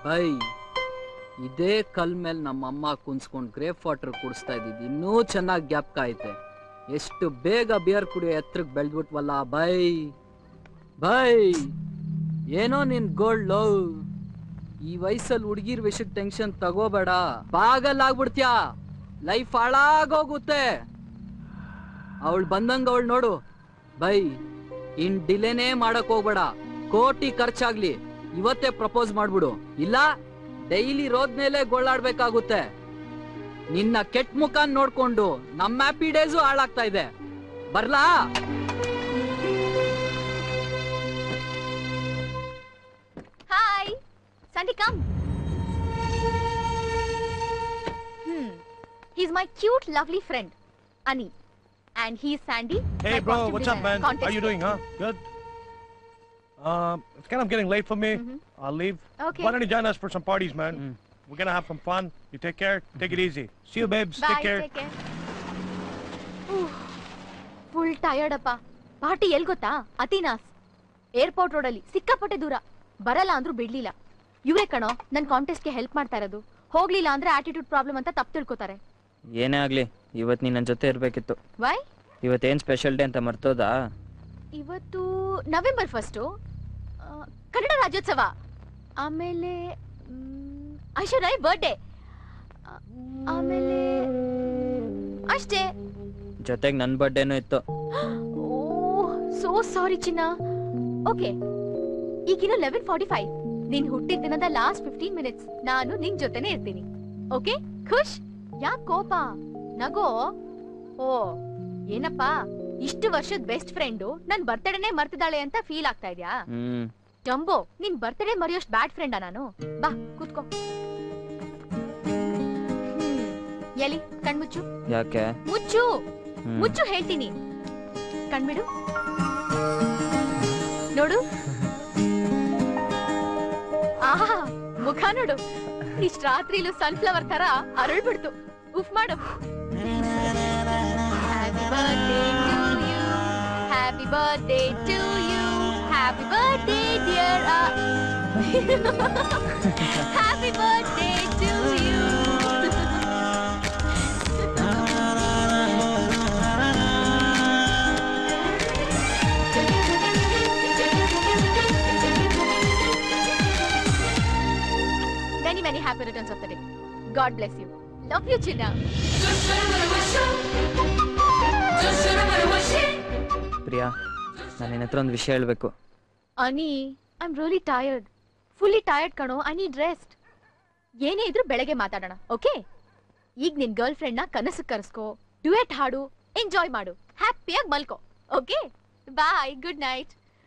By ಇದೇ ಕಲ್ ಮೇಲೆ ನಮ್ಮ ಅಮ್ಮ ಕುನ್ಸ್ಕೊಂಡು ಗ್ರೇಪ್ ವಾಟರ್ ಕುಡಿಸ್ತಾ ಇದ್ದಿದ್ದು ಇನ್ನೂ ಚೆನ್ನಾಗಿ ಗ್ಯಾಪ್ಕ ಐತೆ ಎಷ್ಟು ಬೇಗ ಬಿಯರ್ ಕುಡಿಯೋ ಎತ್ತರಕ್ಕೆ ಬೆಳೆದ್ಬಿಟ್ವಲ್ಲ ಬೈ ಬೈ ಏನೋ ನಿನ್ ಗೋಲ್ಡ್ ಲವ್ ಈ ವಯಸ್ಸಲ್ಲಿ ಹುಡುಗಿರ್ ವಿಷಯಕ್ಕೆ ಟೆನ್ಷನ್ ತಗೋಬೇಡ ಬಾಗಲ್ ಆಗ್ಬಿಡ್ತ್ಯಾ ಲೈಫ್ ಹಾಳಾಗೋಗುತ್ತೆ ಅವಳು ಬಂದಂಗ ಅವಳು ನೋಡು ಬೈ ಇನ್ ಡಿಲೇನೇ ಮಾಡಕ್ ಹೋಗ್ಬೇಡ ಕೋಟಿ ಖರ್ಚಾಗ್ಲಿ ಇವತ್ತೇ ಪ್ರಪೋಸ್ ಮಾಡ್ಬಿಡು ಇಲ್ಲ ಡೈಲಿ ರೋದ್ಮೇಲೆ ಗೋಳಾಡ್ಬೇಕಾಗುತ್ತೆ ನಿನ್ನ ಕೆಟ್ಟ ಮುಖ ನೋಡ್ಕೊಂಡು ನಮ್ಮ ಹ್ಯಾಪಿ ಡೇಸು ಹಾಳಾಗ್ತಾ ಇದೆ ಬರ್ಲಾ Hi. Sandy, come. Hmm. He's my cute, lovely friend, Ani. And he's Sandy. Hey, my bro, costume what's up, designer, man? How contest you doing, huh? Good. Um, it's kind of getting late for me. Mhm. I'll leave. Okay. Why don't you join us for some parties, man? Mm. We're gonna have some fun. You take care. Take it easy. See you, babes. Bye, take care. take care. Full tired ಅಪ್ಪ party ಎಲ್ ಗೊತ್ತಾ ಅತಿನಾಸ್ airport ರೋಡಲ್ಲಿ ಸಿಕ್ಕಾಪಟ್ಟೆ ದೂರ ಬರಲ್ಲ ಅಂದ್ರೂ ಬಿಡ್ಲಿಲ್ಲ ಇವರೇ ಕಣೋ ನನ್ ಕಾಂಟೆಸ್ಟ್ಗೆ ಹೆಲ್ಪ್ ಮಾಡ್ತಾ ಇರೋದು ಹೋಗ್ಲಿಲ್ಲ ಅಂದ್ರೆ ಆಟಿಟ್ಯೂಡ್ ಪ್ರಾಬ್ಲಮ್ ಅಂತ ತಪ್ಪು ತಿಳ್ಕೊತಾರೆ ಏನೇ ಆಗ್ಲಿ ಇವತ್ತು ನೀನ್ ನನ್ನ ಜೊತೆ ಇರ್ಬೇಕಿತ್ತು ವೈ ಇವತ್ತೇನ್ ಸ್ಪೆಷಲ್ ಡೇ ಅಂತ ಮರ್ತೋದಾ ಇವತ್ತು ನವೆಂಬರ್ ಫಸ್ಟು ಕನ್ನಡ ರಾಜ್ಯೋತ್ಸವ ಆಮೇಲೆ ಮ್, ಐಶ್ವರ್ಯ ಬರ್ಡೇ ಆಮೇಲೆ ಅಷ್ಟೇ ಜೊತೆಗೆ ನನ್ನ ಬರ್ಡೇನೂ ಇತ್ತು ಓ ಸೋ ಸಾರಿ ಚಿನ್ನ ಓಕೆ ಈಗಿನ ಲೆವೆನ್ ಫಾರ್ಟಿ ಫೈವ್ ನೀನ್ ಹುಟ್ಟಿದ ದಿನದ ಲಾಸ್ಟ್ ಫಿಫ್ಟೀನ್ ಮಿನಿಟ್ಸ್ ನಾನು ನಿನ್ ಜೊತೆನೆ ಇರ್ತೀನಿ ಓಕೆ ಖುಷ್ ಯಾಕ್ ಕೋಪ ನಗೋ ಓ ಏನಪ್ಪಾ ಇಷ್ಟು ವರ್ಷದ ಬೆಸ್ಟ್ ಫ್ರೆಂಡು ನನ್ ಬರ್ತಡೇನೆ ಮರ್ತಿದ್ದಾಳೆ ಅಂತ ಫೀಲ್ ಆಗ್ತಾ ಇದ್ಯಾ ಹ್ಮ್ ಜಂಬೋ ನಿನ್ ಬರ್ತಡೇ ಮರೆಯೋಷ್ಟು ಬ್ಯಾಡ್ ಫ್ರೆಂಡಾ ನಾನು ಬಾ ಕೂತ್ಕೋ ಹ್ಮ್. ಎಲಿ ಕಣ್ಮುಚ್ಚು ಯಾಕೆ ಮುಚ್ಚು ಹ್ಮ್. ಮುಚ್ಚು ಹೇಳ್ತೀನಿ ಕಣ್ಬಿಡು ನೋಡು ಆಹಾ ಮುಖ ನೋಡು ಇಷ್ಟ ರಾತ್ರಿಲು ಸನ್ಫ್ಲವರ್ ತರ ಅರಳ್ಬಿಡ್ತು ಉಫ್ ಮಾಡು happy birthday to you happy birthday dear happy birthday to you Many, many happy returns of the day. God bless you. Love you, Chinna. Priya ನಾನು ನಿನ್ನ ಹತ್ರ ಒಂದು ವಿಷಯ ಹೇಳ್ಬೇಕು Ani, I'm really tired. Fully tired, ಕಣೋ. I need rest. ಏನೇ ಇದ್ರೂ ಬೆಳಗ್ಗೆ ಮಾತಾಡೋಣ ಓಕೆ ಈಗ ನಿನ್ ಗರ್ಲ್ ಫ್ರೆಂಡ್ ನ ಕನಸು ಕರೆಸ್ಕೋ ಡ್ಯುಯೆಟ್ ಹಾಡು ಎಂಜಾಯ್ ಮಾಡು ಹ್ಯಾಪಿಯಾಗಿ ಮಲ್ಕೋ ಓಕೆ ಬಾಯ್ ಗುಡ್ ನೈಟ್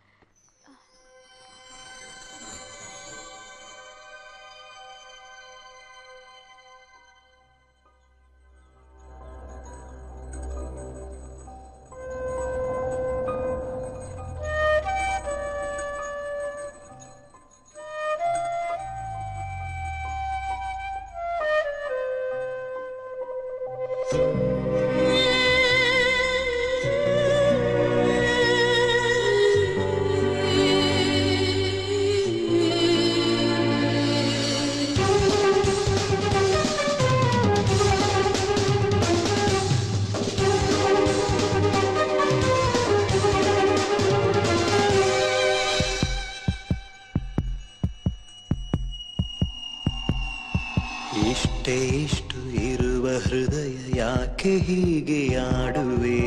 ಇಷ್ಟೇ ಇಷ್ಟು ಇರುವ ಹೃದಯ ಯಾಕೆ ಹೀಗೆ ಆಡುವೆ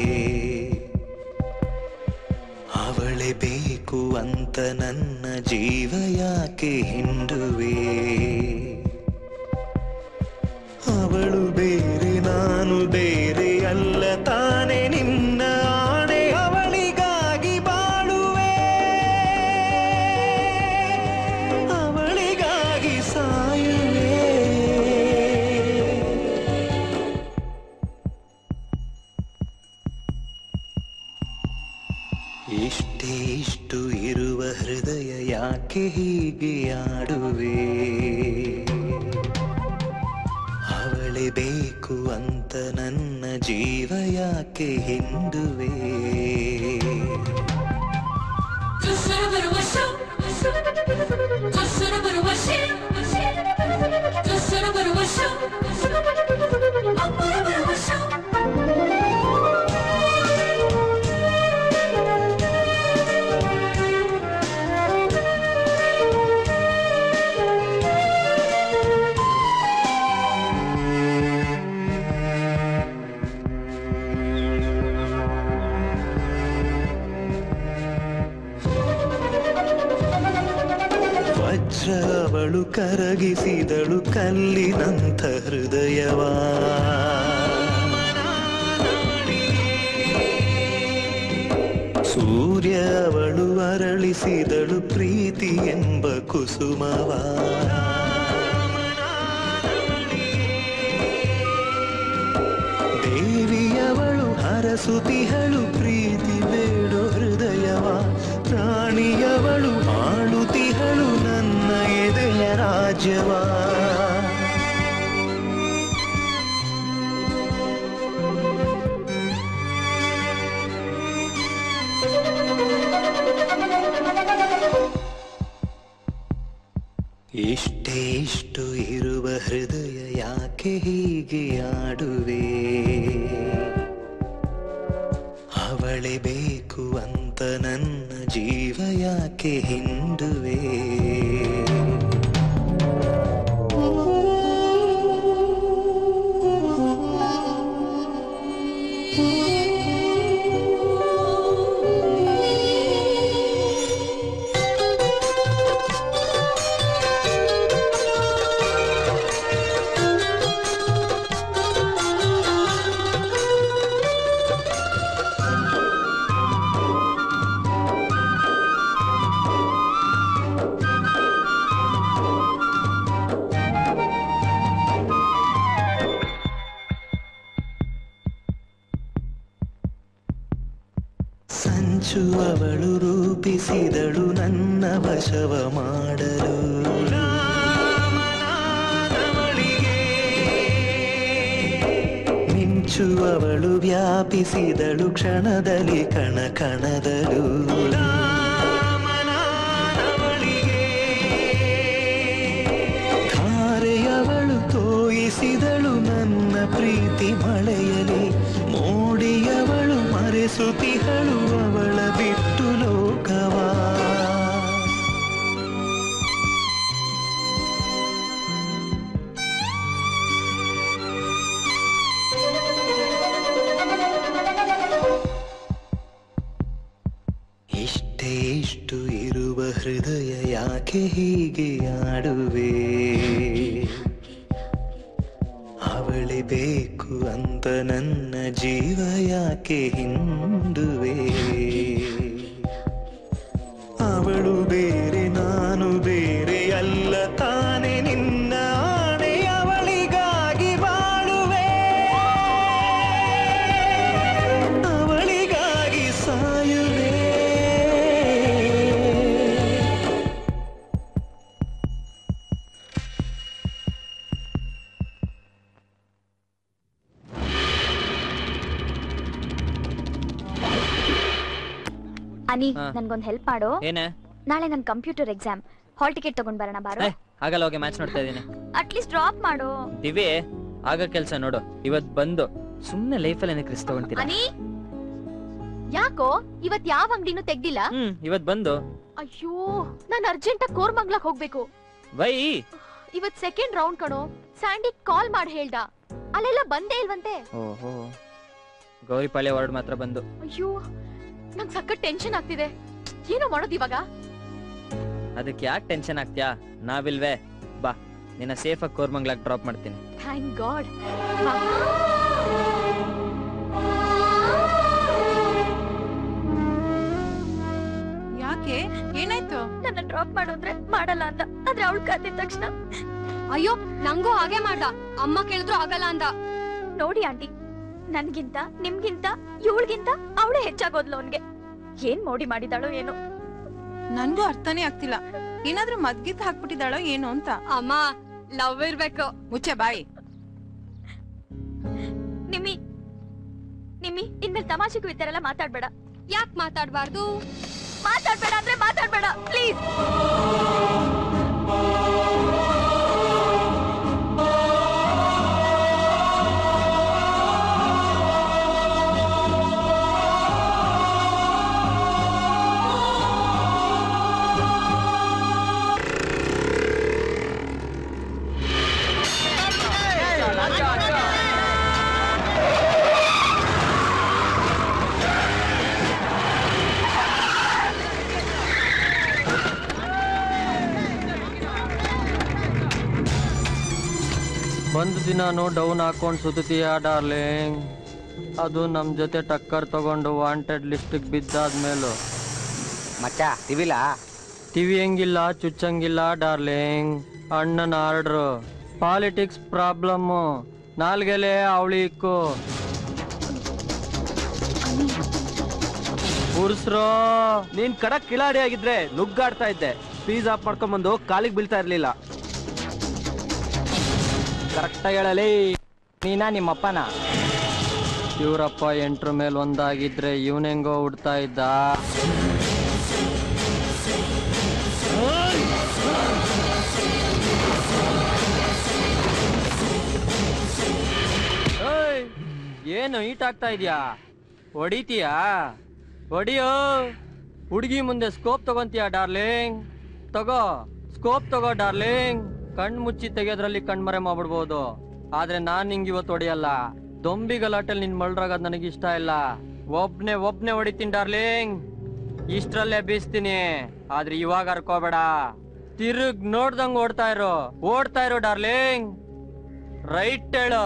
ಅವಳೆ ಬೇಕು ಅಂತ ನನ್ನ ಜೀವ ಯಾಕೆ ಹಿಂಡುವೆ ಅವಳು ಬೇರೆ ನಾನು ಬೇರೆ ಅಲ್ಲ ತಾನೆ ನಿನ್ನ ಆಣೆ ಅವಳಿಗಾಗಿ ಬಾಳುವೆ ಅವಳಿಗಾಗಿ ಸಾಯುವೆ ಇಷ್ಟೇ ಇಷ್ಟು ಇರುವ ಹೃದಯ ಯಾಕೆ ಹೀಗೆ ಆಡುವೆ ಅವಳೆ ಬೇಕು ಅಂತ ನನ್ನ ಜೀವ ಯಾಕೆ ಹಿಂಡುವೆ Just should have been a wish. Just should have been a wish. ವಜ್ರ ಅವಳು ಕರಗಿಸಿದಳು ಕಲ್ಲಿನಂಥ ಹೃದಯವಾ ಸೂರ್ಯ ಅವಳು ಅರಳಿಸಿದಳು ಪ್ರೀತಿ ಎಂಬ ಕುಸುಮವಾ ದೇವಿಯವಳು ಹರಸುತಿಹಳು ಪ್ರೀತಿ ಬೇಡೋ ಹೃದಯವ ಪ್ರಾಣಿಯವಳು ಆಳುತಿಹಳು ನನ್ನ ಎದೆಯ ರಾಜ್ಯವಾ ಇಷ್ಟೇ ಇಷ್ಟು ಇರುವ ಹೃದಯ ಯಾಕೆ ಹೀಗೆ ಆಡುವೆ ಅವಳೆ ಬೇಕು ಅಂತ ನನ್ನ ಜೀವ ಯಾಕೆ ಹಿಂಡುವೆ ಸಂಚು ಅವಳು ರೂಪಿಸಿದಳು ನನ್ನ ವಶವ ಮಾಡಲು ಮಿಂಚು ಅವಳು ವ್ಯಾಪಿಸಿದಳು ಕ್ಷಣದಲ್ಲಿ ಕಣ ಕಣದಳು ಧಾರೆಯವಳು ತೋಯಿಸಿದಳು ನನ್ನ ಪ್ರೀತಿ ಮಳೆಯಲಿ ಮೋಡಿಯವಳು ಮರೆಸುತ್ತಿಹಳು ಅವಳ ಬಿಟ್ಟು ಲೋಕವಾ ಇಷ್ಟೇ ಇಷ್ಟು ಇರುವ ಹೃದಯ ಯಾಕೆ ಹೀಗೆ ಆಡುವೆ ಅವಳೆ ಬೇಕು ಅಂತ ನನ್ನ ಜೀವ ಯಾಕೆ ಹಿಂಡುವೆ ಅವಳು ಬೇರೆ ನಾನು ಬೇರೆ ಅಲ್ಲ ತಾನೆ ನಿನ್ನ ಆಣೆ ಅವಳಿಗಾಗಿ ಬಾಳುವೆ ಅವಳಿಗಾಗಿ ಸಾಯುವೆ ಅನಿ ಹಾ. ನನ್ಗೊಂದ್ ಹೆಲ್ಪ್ ಮಾಡು ಏನೇ ನಾಳೆ ನನ್ ಕಂಪ್ಯೂಟರ್ ಎಕ್ಸಾಮ್ ಹಾಲ್ ಟಿಕೆಟ್ ತಗೊಂಡ್ ಬರೋಣ ಬಾರೋ ಏ, ಆಗಲ್ಲ ಹೋಗಿ ಮ್ಯಾಚ್ ನೋಡ್ತಾ ಇದೀನಿ ಅಟ್ಲೀಸ್ಟ್ ಡ್ರಾಪ್ ಮಾಡು ದಿವಿ ಆಗ ಕೆಲ್ಸ ನೋಡು ಇವತ್ ಬಂದು ಸುಮ್ನೆ ಲೈಫಲ್ಲಿ ಏನಕ್ಕೆ ರಿಸ್ಕ್ ತಗೊಂತೀರ ಅನಿ ಯಾಕೋ ಇವತ್ ಯಾವ ಅಂಗಡಿನೂ ತೆಗ್ದಿಲ್ಲ ಹ್ಮ್ ಇವತ್ ಬಂದು ಅಯ್ಯೋ ನಾನ್ ಅರ್ಜೆಂಟ್ ಆಗಿ ಕೋರ್ಮಂಗ್ಲಕ್ ಹೋಗ್ಬೇಕು ಬೈ ಇವತ್ ಸೆಕೆಂಡ್ ರೌಂಡ್ ಕಣೋ ಸ್ಯಾಂಡಿ ಕಾಲ್ ಮಾಡಿ ಹೇಳ್ದ ಅಲ್ಲೆಲ್ಲ ಬಂದೇ ಇಲ್ವಂತೆ ಓಹೋ ಗೌರಿ ಪಾಳ್ಯ ವಾರ್ಡ್ ಮಾತ್ರ ಬಂದು ಅಯ್ಯೋ ನಂಗ್ ಸಖತ್ ಟೆನ್ಷನ್ ಆಗ್ತಿದೆ ಏನೋ ಮಾಡೋದು ಇವಾಗ ಅದಕ್ಕೆ ಯಾಕೆ ಟೆನ್ಷನ್ ಆಗ್ತ್ಯಾ ನಾವಿಲ್ವೇ ಬಾ ನಿನ್ನ ಸೇಫ್ ಆಗಿ ಕೋರ್ಮಂಗ್ಲಾಗ್ ಡ್ರಾಪ್ ಮಾಡ್ತೀನಿ ಥ್ಯಾಂಕ್ ಗಾಡ್ ಯಾಕೆ ಏನಾಯ್ತು ನನ್ನ ಡ್ರಾಪ್ ಮಾಡು ಅಂದ್ರೆ ಮಾಡಲ್ಲ ಅಂದ ಆದ್ರೆ ಅವಳು ಕದ್ದಿದ ತಕ್ಷಣ ಅಯ್ಯೋ ನಂಗೂ ಹಾಗೆ ಮಾಡ್ದ ಅಮ್ಮ ಕೇಳಿದ್ರು ಆಗಲ್ಲ ಅಂದ ನೋಡಿ ಆಂಟಿ ನನ್ಗಿಂತ ನಿಮ್ಗಿಂತ ಇವಳಿಗಿಂತ ಅವಳೇ ಹೆಚ್ಚಾಗೋದ್ಲು ಅವನ್ಗೆ ಏನ್ ಮೋಡಿ ಮಾಡಿದಾಳೋ ಏನೋ ನನ್ಗೂ ಅರ್ಥನೇ ಆಗ್ತಿಲ್ಲ ಏನಾದ್ರೂ ಮದ್ಗಿತ್ ಹಾಕ್ಬಿಟ್ಟಿದಾಳೋ ಏನು ಅಂತ ಅಮ್ಮ ಲವ್ ಇರ್ಬೇಕು ಮುಚ್ಚೆ ಬಾಯಿ ನಿಮ್ಮಿ ನಿಮ್ಮಿ ಇನ್ಮೇಲೆ ತಮಾಷೆಗೂ ಈ ತರ ಎಲ್ಲ ಮಾತಾಡ್ಬೇಡ ಯಾಕ್ ಮಾತಾಡ್ಬಾರ್ದು ಮಾತಾಡ್ಬೇಡ ಅಂದ್ರೆ ಮಾತಾಡ್ಬೇಡ ಪ್ಲೀಸ್ ಒಂದು ದಿನಾನು ಡೌನ್ ಹಾಕೊಂಡು ಸುತ್ತೀಯ ಡಾರ್ಲಿಂಗ್ ಅದು ನಮ್ಮ ಜೊತೆ ಟಕ್ಕರ್ ತಗೊಂಡು ವಾಂಟೆಡ್ ಲಿಸ್ಟಿಗೆ ಬಿದ್ದಾದ್ಮೇಲೂ ಮಚ್ಚ ತಿವಿಲ ಟಿವಿ ಹೆಂಗಿಲ್ಲ ಚುಚ್ಚಂಗಿಲ್ಲ ಡಾರ್ಲಿಂಗ್ ಅಣ್ಣನ ಆರ್ಡ್ರು ಪಾಲಿಟಿಕ್ಸ್ ಪ್ರಾಬ್ಲಮ್ಮು ನಾಲ್ಗೆಲೆ ಅವಳಿ ಇಕ್ಕು ಉರ್ಸ್ರೋ ನೀನ್ ಕಡಕ್ ಕಿಲಾಡಿ ಆಗಿದ್ರೆ ನುಗ್ಗಾಡ್ತಾ ಇದ್ದೆ ಫೀಸ್ ಆಫ್ ಮಾಡ್ಕೊಂಬಂದು ಕಾಲಿಗೆ ಬೀಳ್ತಾ ಇರ್ಲಿಲ್ಲ ಕರೆಕ್ಟಾಗಿ ಹೇಳಲಿ ನೀನಾ ನಿಮ್ಮಪ್ಪನ ಇವರಪ್ಪ ಎಂಟ್ರ ಮೇಲೆ ಒಂದಾಗಿದ್ರೆ ಇವನೆಂಗೋ ಹುಡ್ತಾ ಇದ್ದ ಏಯ್, ಏನು ಈಟ್ ಆಗ್ತಾ ಇದೆಯಾ ಹೊಡಿತೀಯಾ ಹೊಡಿಯೋ ಹುಡುಗಿ ಮುಂದೆ ಸ್ಕೋಪ್ ತಗೊಂತೀಯ ಡಾರ್ಲಿಂಗ್ ತಗೋ ಸ್ಕೋಪ್ ತಗೋ ಡಾರ್ಲಿಂಗ್ ಕಣ್ ಮುಚ್ಚಿ ತೆಗೆಯೋದ್ರಲ್ಲಿ ಕಣ್ಮರೆ ಮಾಡ್ಬಿಡ್ಬೋದು ಆದ್ರೆ ನಾನ್ ನಿಂಗೆ ಇವತ್ತು ಹೊಡಿಯಲ್ಲ ದೊಂಬಿ ಗಲಾಟೆಲ್ ನಿನ್ ಮಳ್ರಾಗದ್ ನನಗೆ ಇಷ್ಟ ಇಲ್ಲ ಒಬ್ನೇ ಒಬ್ನೇ ಹೊಡಿತೀನಿ ಡಾರ್ಲಿಂಗ್ ಇಷ್ಟ್ರಲ್ಲೇ ಬೀಸ್ತೀನಿ ಆದ್ರೆ ಇವಾಗ ಹರ್ಕೋಬೇಡ ತಿರುಗ್ ನೋಡ್ದಂಗ್ ಓಡ್ತಾ ಇರೋ ಓಡ್ತಾ ಇರೋ ಡಾರ್ಲಿಂಗ್ ರೈಟ್ ಹೇಳು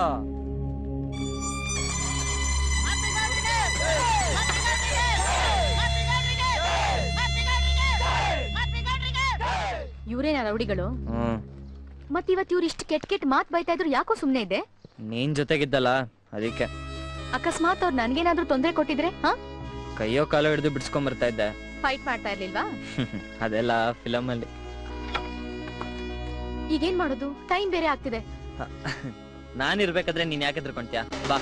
ಇವ್ರೇನ ರೌಡಿಗಳು ಹ್ಮ್ ಮತ್ ಇವತ್ ಇವ್ರು ಇಷ್ಟು ಕೆಟ್ ಕೆಟ್ ಮಾತ್ ಬೈತಾ ಇದ್ರು ಯಾಕೋ ಸುಮ್ನೆ ಇದೆ ನೀನ್ ಜೊತೆಗಿದ್ದಲ್ಲ ಅದಕ್ಕೆ ಅಕಸ್ಮಾತ್ ಅವ್ರು ನನ್ಗೇನಾದ್ರೂ ತೊಂದ್ರೆ ಕೊಟ್ಟಿದ್ರೆ ಹಾ ಕೈಯೋ ಕಾಲೋ ಹಿಡಿದು ಬಿಡ್ಸ್ಕೊಂಡ್ ಬರ್ತಾ ಇದ್ದೆ ಫೈಟ್ ಮಾಡ್ತಾ ಇರ್ಲಿಲ್ವಾ ಅದೆಲ್ಲ ಫಿಲಮ್ ಅಲ್ಲಿ ಈಗೇನ್ ಮಾಡೋದು ಟೈಮ್ ಬೇರೆ ಆಗ್ತಿದೆ ನಾನ್ ಇರ್ಬೇಕಾದ್ರೆ ನೀನ್ ಯಾಕೆ ಹೆದರ್ಕೊಂತ್ಯಾ ಬಾ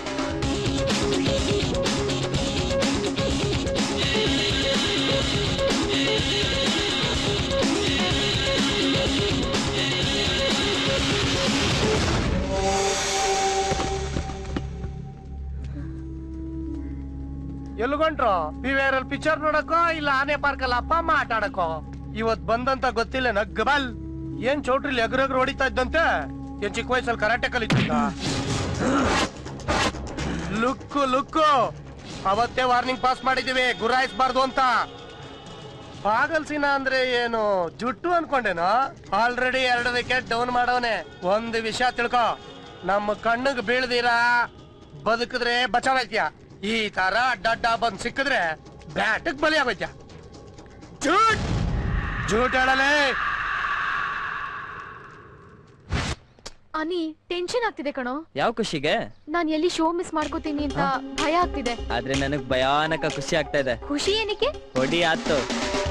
ಎಲ್ಗೊಂಡ್ರು ಪಿವೇರ್ ಪಿಕ್ಚರ್ ನೋಡಕ್ಕೋ ಇಲ್ಲ ಆನೆ ಪಾರ್ಕ್ ಅಲ್ಲಿ ಅಪ್ಪ ಅಮ್ಮ ಆಟ ಆಡಕ್ಕೋ ಇವತ್ ಬಂದಂತ ಗೊತ್ತಿಲ್ಲ ನಗ್ಗಬಲ್ ಏನ್ ಚೌಟ್ರಿಲಿ ಎಗ್ರಗ್ರು ಹೊಡಿತಾ ಇದ್ದಂತೆ ಏನ್ ಚಿಕ್ಕ ವಯಸ್ಸಲ್ಲಿ ಕರಾಟೆ ಕಲಿತಿದ್ದ ಲುಕ್ಕು ಲುಕ್ಕು ಅವತ್ತೇ ವಾರ್ನಿಂಗ್ ಪಾಸ್ ಮಾಡಿದೀವಿ ಗುರಾಯಿಸ್ಬಾರ್ದು ಅಂತ ಪಾಗಲ್ಸಿನ ಅಂದ್ರೆ ಏನು ಜುಟ್ಟು ಅನ್ಕೊಂಡೇನೋ ಆಲ್ರೆಡಿ ಎರಡು ವಿಕೆಟ್ ಡೌನ್ ಮಾಡವನೆ ಒಂದು ವಿಷಯ ತಿಳ್ಕೊ ನಮ್ಮ ಕಣ್ಣಿಗೆ ಬೀಳ್ದಿರಾ ಬದುಕಿದ್ರೆ ಬಚಾವೈತ್ಯ ಈ ತರ ಅಡ್ಡಡ್ಡ ಬಂದ್ ಸಿಕ್ಕಿದ್ರೆ ಬ್ಯಾಟಕ್ ಬಲಿ ಆಗೋಯ್ತ್ಯ ಜೂಟ್ ಜೂಟ್ ಹೇಳಲೇ ಅನಿ ಟೆನ್ಷನ್ ಆಗ್ತಿದೆ ಕಣೋ ಯಾವ ಖುಷಿಗೆ ನಾನ್ ಎಲ್ಲಿ ಶೋ ಮಿಸ್ ಮಾಡ್ಕೋತೀನಿ ಅಂತ ಭಯ ಆಗ್ತಿದೆ ಆದ್ರೆ ನನಗ್ ಭಯಾನಕ ಖುಷಿ ಆಗ್ತಾ ಇದೆ ಖುಷಿ ಏನಕ್ಕೆ ಹೊಡಿ ಆತು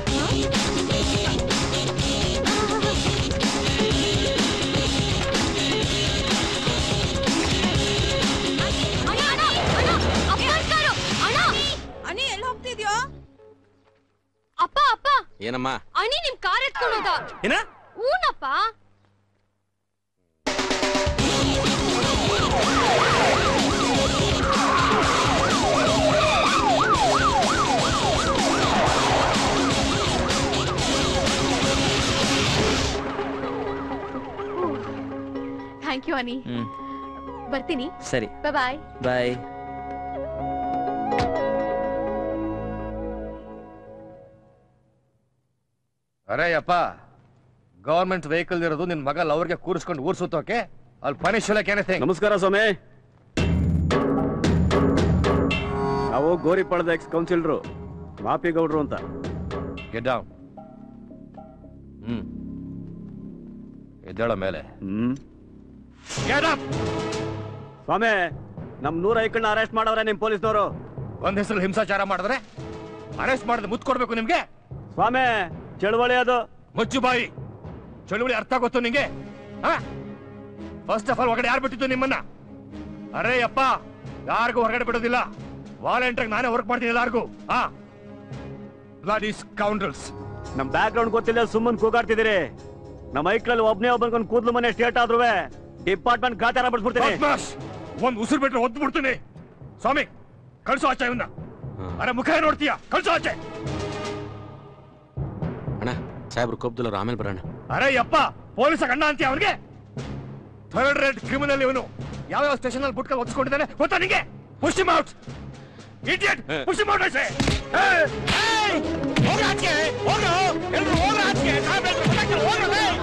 ಅನಿ ಎಲ್ಲಿ ಹೋಗ್ತಿದ್ಯೋ ಅಪ್ಪ ಅಪ್ಪ ಏನಮ್ಮ ಅನಿ ನಿಮ್ ಕಾರ್ ಎತ್ಕೊಂಡೋದ ಏನ ಊನಪ್ಪ ಥ್ಯಾಂಕ್ ಯು ಅನಿ ಹ್ಮ್ ಬರ್ತೀನಿ ಸರಿ ಬಾಯ್ ಬಾಯ್ ಅರೆ ಅಪ್ಪ ಗವರ್ಮೆಂಟ್ ವೆಹಿಕಲ್ ಇರೋದು ನಿನ್ ಮಗ ಅವ್ರಿಗೆ ಕೂರಿಸ್ಕೊಂಡು ಊರ್ ಸುತ್ತೋಕೆ ಅಲ್ಲಿ ಪನಿಷ್ ಎನಿಥಿಂಗ್ ನಮಸ್ಕಾರ ಸ್ವಾಮಿ ನಾವು ಗೋರಿಪಾಳದ ಎಕ್ಸ್ ಕೌನ್ಸಿಲರು ಮಾಪಿಗೌಡ್ರು ಅಂತ ಗೆಟ್ ಡೌನ್ ಹ್ಮ್ ಎದ್ದೇಳ ಮೇಲೆ ಹ್ಮ್ Get up! ಸ್ವಾಮಿ ನಮ್ ನೂರ ಐಕಣ್ಣ ಅರೆಸ್ಟ್ ಮಾಡವ್ರೆ ನಿಮ್ ಪೊಲೀಸ್ನವರು ಒಂದ್ ಹೆಸರು ಹಿಂಸಾಚಾರ ಮಾಡಿದ್ರೆ ಅರೆಸ್ಟ್ ಮಾಡಿದ್ರೆ ಮುತ್ ಕೊಡ್ಬೇಕು ನಿಮ್ಗೆ ಸ್ವಾಮಿ ಚಳವಳಿ ಅದು ಮುಚ್ಚು ಬಾಯಿ ಚಳುವಳಿ ಅರ್ಥ ಗೊತ್ತು ನಿಂಗೆ ಫಸ್ಟ್ ಆಫ್ ಆಲ್ ಹೊರಗಡೆ ಯಾರು ಬಿಟ್ಟಿದ್ದು ನಿಮ್ಮನ್ನ ಅರೆ ಅಪ್ಪ ಯಾರಿಗೂ ಹೊರಗಡೆ ಬಿಡೋದಿಲ್ಲ ವಾಲಂಟಿಯರ್ ನಾನೇ ವರ್ಕ್ ಮಾಡ್ತೀನಿ ಎಲ್ಲಾರ್ಗೂ ಹಾ ಬ್ಲಡಿ ಸ್ಕೌಂಡ್ರಲ್ಸ್ ನಮ್ ಬ್ಯಾಕ್ ಗ್ರೌಂಡ್ ಗೊತ್ತಿಲ್ಲ ಸುಮ್ಮನ್ ಕೂಗಾಡ್ತಿದ್ದೀರಿ ನಮ್ಮ ಐಕ್ಳಲ್ಲಿ ಒಬ್ನೇ ಒಬ್ಬನ್ಕೊಂಡ್ ಕೂದ್ಲು ಮನೆ ಸ್ಟೇಟ್ ಆದ್ರೂ ಡಿಪಾರ್ಟ್ಮೆಂಟ್ ಗಾಚಾರ ಬಿಡ್ಸ್ಬಿಡ್ತೀನಿ ಬದ್ಮಾಶ್! ಒಂದ್ ಉಸಿರು ಬಿಟ್ರೆ ಒದ್ದು ಬಿಡ್ತೀನಿ ಸ್ವಾಮಿ ಕಳ್ಸೋ ಆಚೆ ಇವನ್ನ ಅರೆ ಮುಖ ಏನ್ ನೋಡ್ತೀಯ ಕಳ್ಸೋ ಆಚೆ ಅಣ್ಣ ಸಾಹೇಬ್ರು ಕೋಪದಲ್ಲ ಆಮೇಲೆ ಬರೋಣ ಅರೆ ಯಪ್ಪ ಪೊಲೀಸ್ ಅಣ್ಣ ಅಂತೀಯ ಅವ್ರಿಗೆ ಥರ್ಡ್ ರೇಟ್ ಕ್ರಿಮಿನಲ್ ಇವನು ಯಾವ್ಯಾವ ಸ್ಟೇಷನ್ ಅಲ್ಲಿ ಬುಟ್ಕ ಒತ್ಕೊಂಡಿದ್ದಾನೆ ಗೊತ್ತಾ ನಿಂಗೆ push him out idiot push him out I say ಹೋಗ್ರ ಆಚೆ ಹೋಗ್ರು ಎಲ್ರು ಹೋಗ್ರ ಆಚೆ ಹೋಗ್ರು